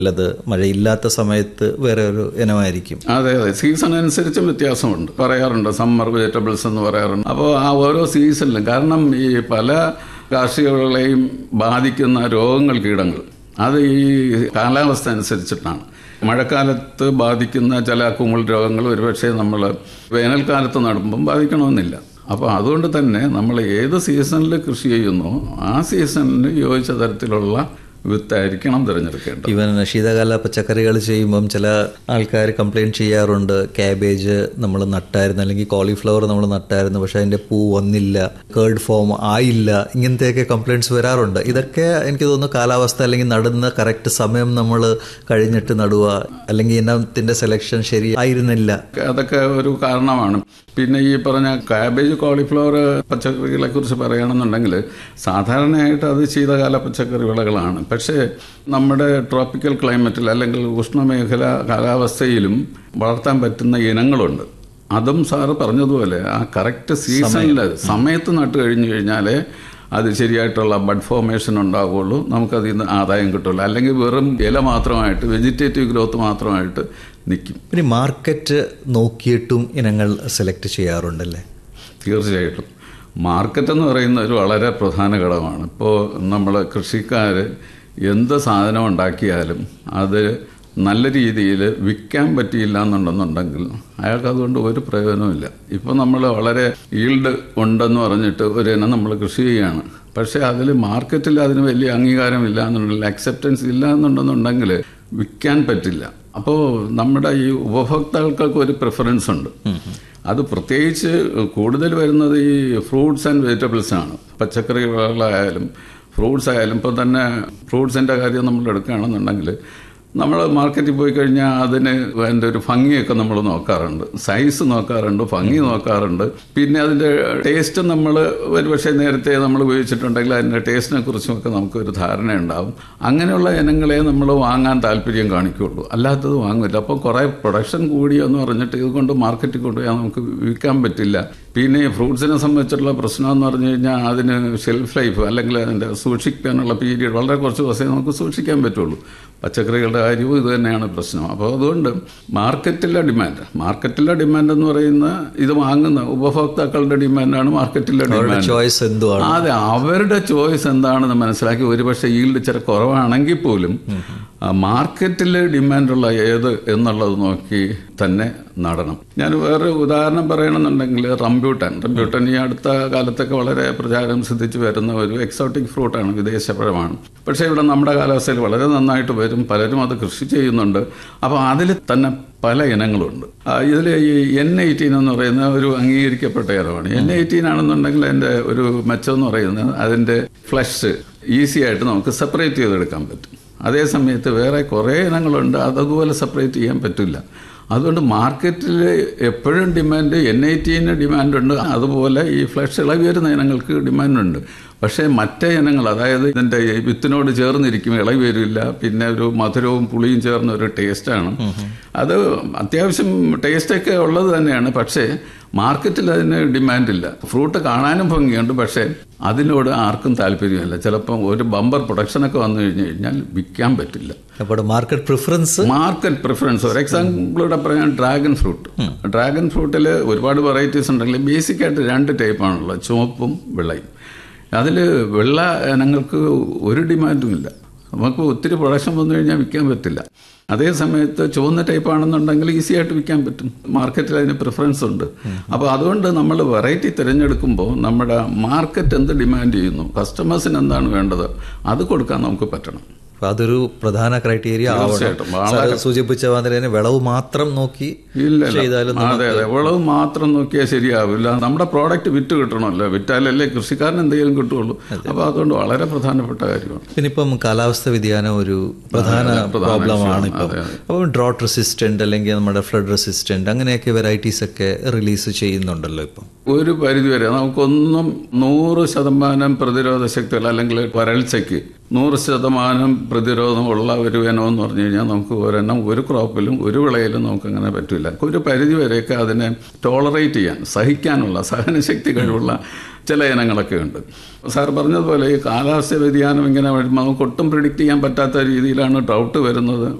അല്ലത് മഴയില്ലാത്ത സമയത്ത് വേറെ ഒരു ഇനമായിരിക്കും അതെ അതെ സീസൺ അനുസരിച്ചും വ്യത്യാസമുണ്ട് പറയാറുണ്ട് സമ്മർ വെജിറ്റബിൾസ് എന്ന് പറയാറുണ്ട് അപ്പോൾ ആ ഓരോ സീസണിലും കാരണം ഈ പല കാർഷിക വിളകളെയും ബാധിക്കുന്ന രോഗങ്ങൾ കീടങ്ങൾ അത് ഈ കാലാവസ്ഥ അനുസരിച്ചിട്ടാണ് മഴക്കാലത്ത് ബാധിക്കുന്ന ചില കുമിൾ രോഗങ്ങൾ ഒരുപക്ഷെ നമ്മൾ വേനൽക്കാലത്ത് നടുമ്പം ബാധിക്കണമെന്നില്ല അപ്പോൾ അതുകൊണ്ട് തന്നെ നമ്മൾ ഏത് സീസണിൽ കൃഷി ചെയ്യുന്നോ ആ സീസണിന് യോജിച്ച തരത്തിലുള്ള വിത്തായിരിക്കണം തിരഞ്ഞെടുക്കേണ്ടത് ഈവൻ ശീതകാല പച്ചക്കറികൾ ചെയ്യുമ്പം ചില ആൾക്കാർ കംപ്ലയിൻറ്റ് ചെയ്യാറുണ്ട് ക്യാബേജ് നമ്മൾ നട്ടായിരുന്നു അല്ലെങ്കിൽ കോളിഫ്ലവർ നമ്മൾ നട്ടായിരുന്നു പക്ഷെ അതിൻ്റെ പൂ വന്നില്ല കേർഡ് ഫോം ആയില്ല ഇങ്ങനത്തെയൊക്കെ കംപ്ലയിൻറ്റ്സ് വരാറുണ്ട് ഇതൊക്കെ എനിക്ക് തോന്നുന്നു കാലാവസ്ഥ അല്ലെങ്കിൽ നടുന്ന കറക്റ്റ് സമയം നമ്മൾ കഴിഞ്ഞിട്ട് നടുക അല്ലെങ്കിൽ ഇനത്തിൻ്റെ സെലക്ഷൻ ശരി ആയിരുന്നില്ല അതൊക്കെ ഒരു കാരണമാണ് പിന്നെ ഈ പറഞ്ഞ കാബേജ് കോളിഫ്ലവർ പച്ചക്കറികളെ കുറിച്ച് പറയുകയാണെന്നുണ്ടെങ്കിൽ സാധാരണയായിട്ട് അത് ശീതകാല പച്ചക്കറി വിളകളാണ് പക്ഷേ നമ്മുടെ ട്രോപ്പിക്കൽ ക്ലൈമറ്റിൽ അല്ലെങ്കിൽ ഉഷ്ണമേഖല കാലാവസ്ഥയിലും വളർത്താൻ പറ്റുന്ന ഇനങ്ങളുണ്ട് അതും സാറ് പറഞ്ഞതുപോലെ ആ കറക്റ്റ് സീസണിൽ സമയത്ത് നട്ട് കഴിഞ്ഞു കഴിഞ്ഞാലേ അത് ശരിയായിട്ടുള്ള ബഡ് ഫോർമേഷൻ ഉണ്ടാവുകയുള്ളൂ നമുക്കതിൽ നിന്ന് ആദായം കിട്ടുള്ളൂ അല്ലെങ്കിൽ വെറും ഇല മാത്രമായിട്ട് വെജിറ്റേറ്റീവ് ഗ്രോത്ത് മാത്രമായിട്ട് നിൽക്കും പിന്നെ മാർക്കറ്റ് നോക്കിയിട്ടും ഇനങ്ങൾ സെലക്ട് ചെയ്യാറുണ്ടല്ലേ തീർച്ചയായിട്ടും മാർക്കറ്റ് എന്ന് പറയുന്ന ഒരു വളരെ പ്രധാന ഘടകമാണ് ഇപ്പോൾ നമ്മൾ കൃഷിക്കാർ എന്ത് സാധനം ഉണ്ടാക്കിയാലും അത് നല്ല രീതിയിൽ വിൽക്കാൻ പറ്റിയില്ല എന്നുണ്ടെന്നുണ്ടെങ്കിൽ അയാൾക്ക് അതുകൊണ്ട് ഒരു പ്രയോജനമില്ല ഇപ്പോൾ നമ്മൾ വളരെ ഈൽഡ് ഉണ്ടെന്ന് പറഞ്ഞിട്ട് ഒരു ഇനം നമ്മൾ കൃഷി ചെയ്യുകയാണ് പക്ഷേ അതിൽ മാർക്കറ്റിൽ അതിന് വലിയ അംഗീകാരമില്ല എന്നുണ്ടെങ്കിൽ അക്സെപ്റ്റൻസ് ഇല്ല എന്നുണ്ടെന്നുണ്ടെങ്കിൽ വിൽക്കാൻ പറ്റില്ല അപ്പോൾ നമ്മുടെ ഈ ഉപഭോക്താക്കൾക്ക് ഒരു പ്രിഫറൻസ് ഉണ്ട് അത് പ്രത്യേകിച്ച് കൂടുതൽ വരുന്നത് ഈ ഫ്രൂട്ട്സ് ആൻഡ് വെജിറ്റബിൾസ് ആണ് പച്ചക്കറികളായാലും ഫ്രൂട്ട്സ് ആയാലും ഇപ്പോൾ തന്നെ ഫ്രൂട്ട്സിൻ്റെ കാര്യം നമ്മൾ എടുക്കുകയാണെന്നുണ്ടെങ്കിൽ നമ്മൾ മാർക്കറ്റിൽ പോയി കഴിഞ്ഞാൽ അതിന് അതിൻ്റെ ഒരു ഭംഗിയൊക്കെ നമ്മൾ നോക്കാറുണ്ട് സൈസ് നോക്കാറുണ്ട് ഭംഗി നോക്കാറുണ്ട് പിന്നെ അതിൻ്റെ ടേസ്റ്റ് നമ്മൾ ഒരുപക്ഷെ നേരത്തെ നമ്മൾ ഉപയോഗിച്ചിട്ടുണ്ടെങ്കിൽ അതിൻ്റെ ടേസ്റ്റിനെ കുറിച്ചുമൊക്കെ നമുക്കൊരു ധാരണയുണ്ടാവും അങ്ങനെയുള്ള ഇനങ്ങളെ നമ്മൾ വാങ്ങാൻ താല്പര്യം കാണിക്കുകയുള്ളൂ അല്ലാത്തത് വാങ്ങില്ല അപ്പോൾ കുറേ പ്രൊഡക്ഷൻ കൂടിയെന്ന് പറഞ്ഞിട്ട് ഇതുകൊണ്ട് മാർക്കറ്റിൽ കൊണ്ടുപോയാൽ നമുക്ക് വിൽക്കാൻ പറ്റില്ല പിന്നെ ഈ ഫ്രൂട്ട്സിനെ സംബന്ധിച്ചിട്ടുള്ള പ്രശ്നം എന്ന് പറഞ്ഞു കഴിഞ്ഞാൽ അതിന് ഷെൽഫ് ലൈഫ് അല്ലെങ്കിൽ അതിൻ്റെ സൂക്ഷിക്കാനുള്ള പീരീഡ് വളരെ കുറച്ച് ദിവസമേ നമുക്ക് സൂക്ഷിക്കാൻ പറ്റുള്ളൂ പച്ചക്കറികളുടെ കാര്യവും ഇത് തന്നെയാണ് പ്രശ്നം അപ്പോൾ അതുകൊണ്ട് മാർക്കറ്റിലെ ഡിമാൻഡ് മാർക്കറ്റിലെ ഡിമാൻഡ് എന്ന് പറയുന്ന ഇത് വാങ്ങുന്ന ഉപഭോക്താക്കളുടെ ഡിമാൻഡാണ് മാർക്കറ്റിലെ ഡിമാൻഡ് ചോയ്സ് എന്തുവാണ് അതെ അവരുടെ ചോയ്സ് എന്താണെന്ന് മനസ്സിലാക്കി ഒരുപക്ഷെ ഈൽഡ് ഇച്ചിരി കുറവാണെങ്കിൽ പോലും മാർക്കറ്റിൽ ഡിമാൻഡുള്ള ഏത് എന്നുള്ളത് നോക്കി തന്നെ നടണം ഞാൻ വേറെ ഉദാഹരണം പറയണമെന്നുണ്ടെങ്കിൽ റംബ്യൂട്ടൻ റംബ്യൂട്ടൻ ഈ അടുത്ത കാലത്തൊക്കെ വളരെ പ്രചാരം സിദ്ധിച്ചു വരുന്ന ഒരു എക്സോട്ടിക് ഫ്രൂട്ടാണ് വിദേശ പഴമാണ് പക്ഷേ ഇവിടെ നമ്മുടെ കാലാവസ്ഥയിൽ വളരെ നന്നായിട്ട് വരും പലരും അത് കൃഷി ചെയ്യുന്നുണ്ട് അപ്പോൾ അതിൽ തന്നെ പല ഇനങ്ങളുണ്ട് ഇതിൽ ഈ എൻ എയ്റ്റീൻ എന്ന് പറയുന്ന ഒരു അംഗീകരിക്കപ്പെട്ട ഇനമാണ് എൻ എയ്റ്റീൻ ആണെന്നുണ്ടെങ്കിൽ അതിൻ്റെ ഒരു മെച്ചം എന്ന് പറയുന്നത് അതിൻ്റെ ഫ്ലഷ് ഈസി ആയിട്ട് നമുക്ക് സെപ്പറേറ്റ് ചെയ്തെടുക്കാൻ പറ്റും അതേ സമയത്ത് വേറെ കുറേ ഇനങ്ങളുണ്ട് അതുപോലെ സെപ്പറേറ്റ് ചെയ്യാൻ പറ്റില്ല അതുകൊണ്ട് മാർക്കറ്റിൽ എപ്പോഴും ഡിമാൻഡ് എൻ ഐ ടിന് ഡിമാൻഡുണ്ട് അതുപോലെ ഈ ഫ്ലഷ് ഇളകി വരുന്ന ഇനങ്ങൾക്ക് ഡിമാൻഡുണ്ട് പക്ഷേ മറ്റേ ഇനങ്ങൾ അതായത് ഇതിൻ്റെ വിത്തിനോട് ചേർന്നിരിക്കും ഇളകി വരില്ല പിന്നെ ഒരു മധുരവും പുളിയും ചേർന്ന ഒരു ടേസ്റ്റാണ് അത് അത്യാവശ്യം ടേസ്റ്റൊക്കെ ഉള്ളത് തന്നെയാണ് പക്ഷേ മാർക്കറ്റിൽ അതിന് ഡിമാൻഡില്ല ഫ്രൂട്ട് കാണാനും ഭംഗിയുണ്ട് പക്ഷേ അതിനോട് ആർക്കും താല്പര്യമില്ല ചിലപ്പം ഒരു ബമ്പർ പ്രൊഡക്ഷനൊക്കെ വന്നു കഴിഞ്ഞു കഴിഞ്ഞാൽ വിൽക്കാൻ പറ്റില്ല അപ്പോൾ മാർക്കറ്റ് പ്രിഫറൻസ് മാർക്കറ്റ് പ്രിഫറൻസ് ഒരു എക്സാമ്പിളൂടെ പറയാൻ ഡ്രാഗൺ ഫ്രൂട്ട് ഡ്രാഗൺ ഫ്രൂട്ടിൽ ഒരുപാട് വെറൈറ്റീസ് ഉണ്ടെങ്കിൽ ബേസിക് ആയിട്ട് രണ്ട് ടൈപ്പാണുള്ളത് ചുവപ്പും വെള്ളയും അതിൽ വെള്ള ഇനങ്ങൾക്ക് ഒരു ഡിമാൻഡും ഇല്ല നമുക്ക് ഒത്തിരി പ്രൊഡക്ഷൻ വന്നു കഴിഞ്ഞാൽ വിൽക്കാൻ പറ്റില്ല അതേ സമയത്ത് ചുവന്ന ടൈപ്പ് ആണെന്നുണ്ടെങ്കിൽ ഈസി ആയിട്ട് വിൽക്കാൻ പറ്റും മാർക്കറ്റിൽ അതിന് പ്രിഫറൻസ് ഉണ്ട് അപ്പോൾ അതുകൊണ്ട് നമ്മൾ വെറൈറ്റി തിരഞ്ഞെടുക്കുമ്പോൾ നമ്മുടെ മാർക്കറ്റ് എന്ത് ഡിമാൻഡ് ചെയ്യുന്നു കസ്റ്റമേഴ്സിന് എന്താണ് വേണ്ടത് അത് കൊടുക്കാൻ നമുക്ക് പറ്റണം അപ്പൊ അതൊരു പ്രധാന ക്രൈറ്റീരിയ ആവണം തീർച്ചയായിട്ടും. സാറ് സൂചിപ്പിച്ച മാതിരി തന്നെ വിളവ് മാത്രം നോക്കി ഇല്ല ചെയ്താലും അതെ അതെ വിളവ് മാത്രം നോക്കിയാൽ ശരിയാവില്ല നമ്മുടെ പ്രോഡക്റ്റ് വിറ്റ് കിട്ടണമല്ലോ വിറ്റാലല്ലേ കൃഷിക്കാരൻ എന്തെങ്കിലും കിട്ടുള്ളൂ അപ്പോൾ അതുകൊണ്ട് വളരെ പ്രധാനപ്പെട്ട കാര്യമാണ് പിന്നെ ഇപ്പം കാലാവസ്ഥ വ്യതിയാനം ഒരു പ്രധാന പ്രോബ്ലമാണ് ഇപ്പം അതെ, അപ്പം ഡ്രോട്ട് റെസിസ്റ്റന്റ് അല്ലെങ്കിൽ നമ്മുടെ ഫ്ലഡ് റെസിസ്റ്റന്റ് അങ്ങനെയൊക്കെ വെറൈറ്റീസ് ഒക്കെ റിലീസ് ചെയ്യുന്നുണ്ടല്ലോ ഇപ്പം ഒരു പരിധിവരെ നമുക്കൊന്നും നൂറ് ശതമാനം പ്രതിരോധ ശക്തികൾ അല്ലെങ്കിൽ വരൾച്ചയ്ക്ക് നൂറ് ശതമാനം പ്രതിരോധമുള്ള ഒരു ഇനം എന്ന് പറഞ്ഞു കഴിഞ്ഞാൽ നമുക്ക് ഒരെണ്ണം ഒരു ക്രോപ്പിലും ഒരു വിളയിലും നമുക്ക് അങ്ങനെ പറ്റില്ല ഒരു പരിധി വരെയൊക്കെ അതിനെ ടോളറേറ്റ് ചെയ്യാൻ സഹിക്കാനുള്ള സഹനശക്തി കഴിവുള്ള ചില ഇനങ്ങളൊക്കെ ഉണ്ട് സാർ പറഞ്ഞതുപോലെ ഈ കാലാവസ്ഥ വ്യതിയാനം ഇങ്ങനെ വരുമ്പോൾ നമുക്ക് ഒട്ടും പ്രിഡിക്റ്റ് ചെയ്യാൻ പറ്റാത്ത രീതിയിലാണ് ഡ്രൗട്ട് വരുന്നത്